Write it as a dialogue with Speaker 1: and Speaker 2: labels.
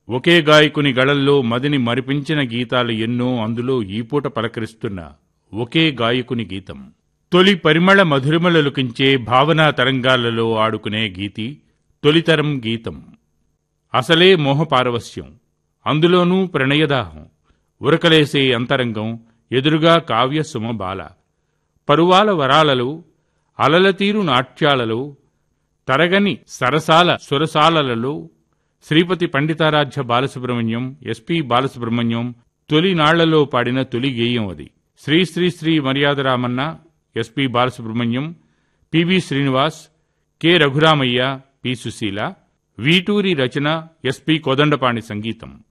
Speaker 1: ఒకే గాయకుని గళల్లో మదిని మరిపించిన గీతాలు ఎన్నో అందులో ఈ పూట పలకరిస్తున్న ఒకే గాయకుని గీతం తొలి పరిమళ మధురిమలొలికించే భావనా తరంగాలలో ఆడుకునే గీతి తొలితరం గీతం అసలే మోహపారవస్యం అందులోనూ ప్రణయదాహం ఉరకలేసే అంతరంగం ఎదురుగా కావ్య సుమబాల పరువాల వరాలలో అలలతీరు నాట్యాలలో తరగని సరసాల సురసాలలో శ్రీపతి పండితారాధ్య బాలసుబ్రహ్మణ్యం ఎస్పి బాలసుబ్రహ్మణ్యం తొలి నాళ్లలో పాడిన తొలి గేయం అది Shri Shri Shri మర్యాదరామన్న SP Balasubrahmanyam PV Srinivas K Raghuramayya P Susheela Veturi రచన ఎస్పి కోదండపాణి సంగీతం